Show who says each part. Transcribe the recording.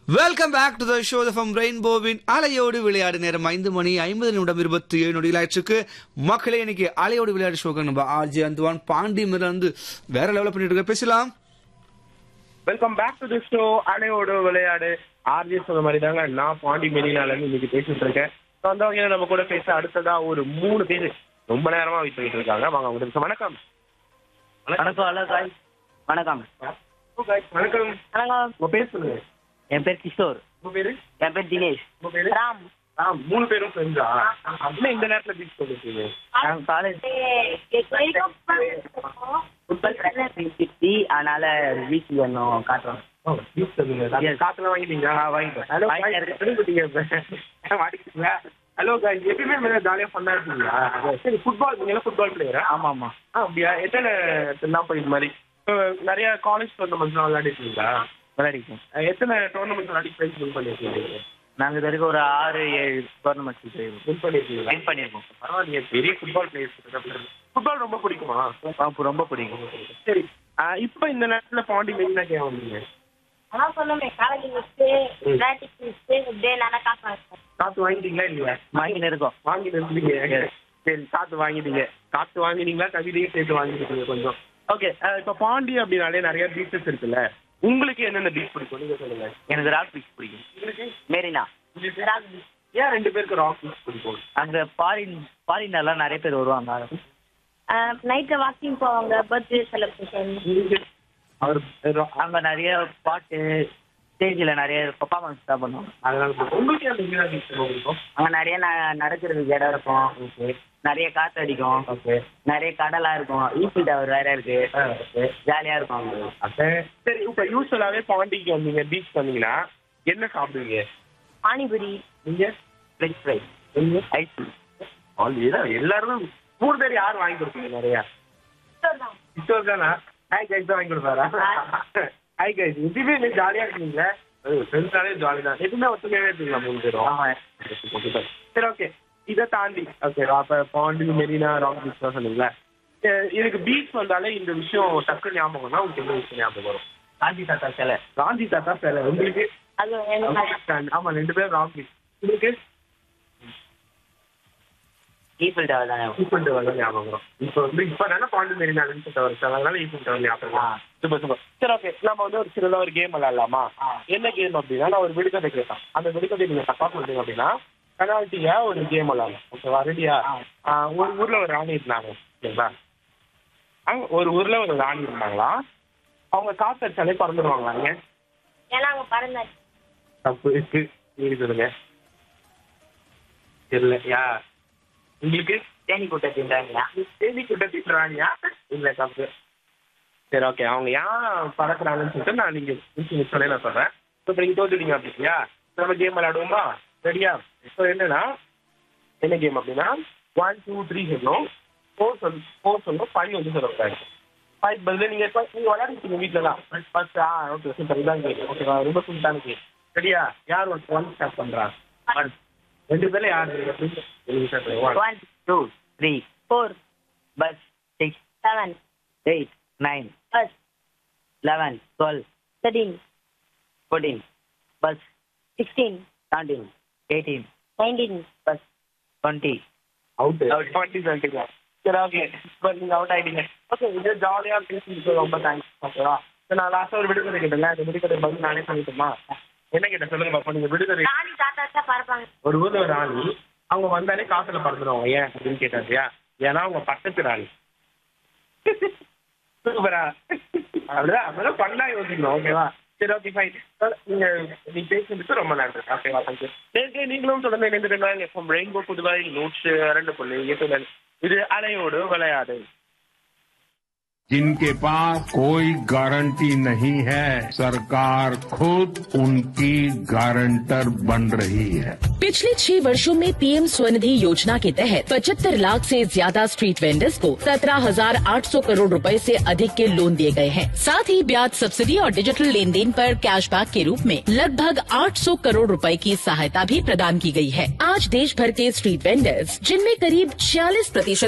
Speaker 1: Welcome back to the show from ரெயின்போவின் அலையோடு விளையாடு நேரம் ஐந்து மணி ஐம்பது நிமிடம் இருபத்தி ஏழு நொடிகளாயிற்றுக்கு மக்களே இன்னைக்கு அலையோடு விளையாடு ஷோக்கு நம்ம ஆர்ஜி அந்துவான் பாண்டி மிர வந்து வேற லெவலில் பண்ணிட்டு இருக்க பேசலாம்
Speaker 2: welcome back to the show அலையோடு விளையாடு ஆர்ஜி சொன்ன மாதிரி தாங்க நான் பாண்டி மெரினால இருந்து இன்னைக்கு பேசிட்டு இருக்கேன் So, அந்த வகையில நம்ம கூட பேச அடுத்ததா ஒரு மூணு பேர் ரொம்ப நேரமா வெயிட் பண்ணிட்டு இருக்காங்க வாங்க உங்களுக்கு வணக்கம்
Speaker 3: வணக்கம் ஹலோ காய் வணக்கம்
Speaker 2: வணக்கம்
Speaker 4: வணக்கம்
Speaker 2: உங்க பேர் சொல்லுங்க
Speaker 3: என் பேர் கிஷோர்
Speaker 2: உங்க பேரு
Speaker 3: என் பேர் தினேஷ்
Speaker 2: உங்க பேரு
Speaker 4: ராம்
Speaker 2: ஆ மூணு பேரும் ஃப்ரெண்ட்ஸா அப்படின்னா இந்த நேரத்துல பீச் சொல்லிருக்கீங்க
Speaker 3: நான் காலேஜ்
Speaker 4: வணக்கம்
Speaker 3: சிக்ஸ்டி அதனால வீட்டுக்கு வரணும் காட்டுறோம்
Speaker 2: பீச் சொல்லுங்க
Speaker 3: Yes.
Speaker 2: காத்துல வாங்கிட்டீங்களா
Speaker 3: வாங்கிட்டேன்.
Speaker 2: ஹலோ
Speaker 3: வாங்கிட்டேன்.
Speaker 2: மாட்டிக்கிட்டீங்க ஹலோ காய் எப்பயுமே மேல ஜாலியா ஃபன்னா இருக்கீங்களா சரி ஃபுட்பால் நீங்க ஃபுட்பால் பிளேயரா
Speaker 3: ஆமா ஆமா
Speaker 2: ஆ அப்படியா எத்தனை தான் போய் இது மாதிரி இப்போ நிறைய காலேஜ் டோர்னமெண்ட்ஸ்லாம் விளையாடிருக்கீங்களா
Speaker 3: விளையாடிக்கோம்
Speaker 2: அஹ் எத்தனை டோர்னமெண்ட் விளையாடி ப்ரைஸ் வின் பண்ணியிருக்கீங்க
Speaker 3: நாங்கள் இது வரைக்கும் ஒரு ஆறு ஏழு டோர்னமெண்ட்ஸ்
Speaker 2: வின் பண்ணியிருக்கீங்களா
Speaker 3: வின் பண்ணியிருக்கோம்
Speaker 2: பரவாயில்லையே பெரிய ஃபுட்பால் பிளேயர்ஸ் ஃபுட்பால் ரொம்ப பிடிக்குமா
Speaker 3: அப்போ ரொம்ப பிடிக்கும்
Speaker 2: சரி அஹ் இப்போ இந்த நேரத்துல பாண்டி மெரினா கேம் வந்தீங்க
Speaker 4: அதான் சொன்னோமே காலேஜ் மிஸ்ட்டு பிராக்டிஸ் மிஸ்ட்டு இப்படியே நல்லா காசு வாங்கிட்டேன்
Speaker 2: காத்து வாங்கிட்டீங்களா இல்லையா
Speaker 3: வாங்கின்னு இருக்கோம்
Speaker 2: வாங்கி இருந்தீங்க சரி காத்து வாங்கிட்டீங்க காத்து வாங்கினீங்களா கவிதையும் சேர்த்து வாங்கிட்டீங்க கொஞ்சம் ஓகே இப்போ பாண்டி அப்படின்னாலே நிறைய பீச்சஸ் இருக்குல்ல உங்களுக்கு என்னென்ன பீச் பிடிக்கும் நீங்க சொல்லுங்க
Speaker 3: எனக்கு ராக் பீச் பிடிக்கும்
Speaker 2: உங்களுக்கு
Speaker 3: மெரினா
Speaker 2: உங்களுக்கு ஏன் ரெண்டு பேருக்கு ராக் பீச் பிடிக்கும்
Speaker 3: அங்கே ஃபாரின் ஃபாரினர்லாம் நிறைய பேர் வருவாங்க
Speaker 4: நைட்டில் வாக்கிங் போவாங்க பர்த்டே செலிப்ரேஷன்
Speaker 2: அவர்
Speaker 3: அங்கே நிறைய பாட்டு ஸ்டேஜில் நிறைய பர்ஃபார்மன்ஸ் தான் பண்ணுவாங்க
Speaker 2: அதனால பிடிக்கும். உங்களுக்கு அந்த மீனா பீச் ரொம்ப பிடிக்கும்
Speaker 3: அங்கே நிறைய ந- நடக்கிறதுக்கு இடம் இருக்கும்
Speaker 2: ஓகே
Speaker 3: நிறைய காத்து அடிக்கும்
Speaker 2: ஓகே
Speaker 3: நிறைய கடலா இருக்கும் ஈஃபில் டவர் வேற இருக்கு
Speaker 2: ஓகே
Speaker 3: ஜாலியா இருக்கும் அங்க
Speaker 2: அப்ப சரி இப்ப யூஸ்வலாவே பாண்டிக்கு வந்தீங்க பீச் வந்தீங்கன்னா என்ன சாப்பிடுவீங்க
Speaker 4: பானிபுரி
Speaker 2: நீங்க
Speaker 3: ஃப்ரெஞ்ச் ஃப்ரை
Speaker 2: நீங்க
Speaker 3: ஐஸ்
Speaker 2: ஆல்ரெடி எல்லாரும் மூணு பேர் யார் வாங்கி கொடுப்பீங்க நிறைய கிஷோர் தானா ஹாய் கைஸ் தான் வாங்கி கொடுப்பாரா ஹாய் கைஸ் இதுவே நீங்க ஜாலியா இருக்கீங்க ஃப்ரெண்ட்ஸாலே ஜாலி தான் எதுவுமே ஒத்துமையாவே இருக்கீங்களா மூணு பேரும்
Speaker 3: ஆமா
Speaker 2: சரி ஓகே இதை தாண்டி ஓகே அப்ப பாண்டி மெரினா ராக் பீச் தான் சொன்னீங்களா அஹ் இதுக்கு பீச் வந்தாலே இந்த விஷயம் டக்கு ஞாபகம்னா உங்களுக்கு என்ன விஷயம் ஞாபகம் வரும்
Speaker 3: காந்தி தாத்தா சிலை
Speaker 2: காந்தி தாத்தா சிலை உங்களுக்கு
Speaker 4: அது எனக்கு
Speaker 2: ஆமா ரெண்டு பேரும் ராக் பீச் உங்களுக்கு
Speaker 3: ஈஃபில் டவர் தானே
Speaker 2: ஈஃபில் டவர் தான் ஞாபகம் வரும் இப்போ வந்து இப்போ தானே பாண்டி மெரினா ஈஃபில் டவர் அதனால ஈஃபில் டவர் ஞாபகம் வரும். சூப்பர் சூப்பர் சரி ஓகே நம்ம வந்து ஒரு சின்னதா ஒரு கேம் விளையாடலாமா என்ன கேம் அப்படின்னா நான் ஒரு விடுகதை கேட்டேன் அந்த விடுகதை நீங்க தப்பா சொல்றீங்க அப்படின்னா பெனால்ட்டியா ஒரு கேம் விளையாடலாம் ஓகேவா ரெடியா ஒரு ஊர்ல ஒரு ராணி இருந்தாங்க ஓகேங்களா அங்க ஒரு ஊர்ல ஒரு ராணி இருந்தாங்களா அவங்க காத்தடிச்சாலே பறந்துடுவாங்களாங்க
Speaker 4: ஏன்னா அவங்க பறந்தாச்சு
Speaker 2: தப்பு இருக்கு நீங்க சொல்லுங்க தெரியல யா உங்களுக்கு
Speaker 3: தேனி கூட்ட தின்றாங்களா
Speaker 2: தேதி குட்டத்தின் ராணியா இல்ல தப்பு சரி ஓகே அவங்க ஏன் பறக்குறாங்கன்னு சொல்லிட்டு நான் நீங்க சொல்லி நான் சொல்றேன் இப்போ நீங்க தோத்துட்டீங்க அப்படியா நம்ம கேம் விளையாடுவோமா ரெடியா இப்போ என்னன்னா என்ன கேம் அப்படின்னா ஒன் டூ த்ரீ சொல்லணும் ஃபோர் சொல் ஃபோர் சொல்லணும் ஃபைவ் வந்து சொல்லக்கூடாது ஃபைவ் பதில் நீங்க இப்ப நீங்க விளையாடிருக்கீங்க வீட்டில் தான் ஃபர்ஸ்ட் ஆ ஓகே சூப்பர் இதான் கேம் ஓகேவா ரொம்ப சிம்பிளான கேம் ரெடியா யார் ஒரு ஒன் ஸ்டார்ட் பண்றா
Speaker 3: ஒன்
Speaker 2: ரெண்டு பேர்ல யார் நீங்க start பண்ணுங்க. One.
Speaker 3: One two three
Speaker 4: four
Speaker 3: buzz six
Speaker 4: seven
Speaker 3: eight nine
Speaker 4: buzz
Speaker 3: eleven twelve
Speaker 4: thirteen
Speaker 3: fourteen buzz
Speaker 4: sixteen
Speaker 3: seventeen eighteen
Speaker 4: nineteen
Speaker 3: buzz twenty
Speaker 2: out twenty twenty சரி ஓகே இப்போ நீங்கள் அவுட் ஆகிட்டீங்க ஓகே இது ஜாலியாக பேசிட்டு ரொம்ப தேங்க்ஸ் ஓகேவா சரி நான் லாஸ்ட்டாக ஒரு விடுதலை கேட்டேன்ல அந்த விடுதலை பதில் நானே சொல்லிட்டுமா என்ன கேட்டேன் சொல்லுங்க பாப்பா நீங்கள் விடுதலை
Speaker 4: ராணி தாத்தா தான் பறப்பாங்க
Speaker 2: ஒரு ஊரில் ஒரு ராணி அவங்க வந்தாலே காசுல பறந்துடுவாங்க ஏன் அப்படின்னு கேட்டாங்க ஏன்னா அவங்க பட்டத்து ராணி சூப்பரா அப்படிதான் அப்படிதான் பண்ணா யோசிக்கணும் ஓகேவா சரி ஓகே ஃபைன் நீங்க நீ பேசுறதுக்கு ரொம்ப நன்றி ஓகேவா தேங்க்யூ சரி நீங்களும் தொடர்ந்து இணைந்திருந்தாங்க எஃப்எம் ரெயின்போ புதுவை நூற்று இரண்டு புள்ளி எட்டுடன் இது அலையோடு விளையாடு
Speaker 5: जिनके पास कोई गारंटी नहीं है सरकार खुद उनकी गारंटर बन रही है
Speaker 6: पिछले छह वर्षों में पीएम स्वनिधि योजना के तहत पचहत्तर लाख से ज्यादा स्ट्रीट वेंडर्स को सत्रह हजार आठ सौ करोड़ रुपए से अधिक के लोन दिए गए हैं साथ ही ब्याज सब्सिडी और डिजिटल लेन देन पर कैशबैक के रूप में लगभग 800 करोड़ रुपए की सहायता भी प्रदान की गई है आज देश भर के स्ट्रीट वेंडर्स जिनमें करीब छियालीस प्रतिशत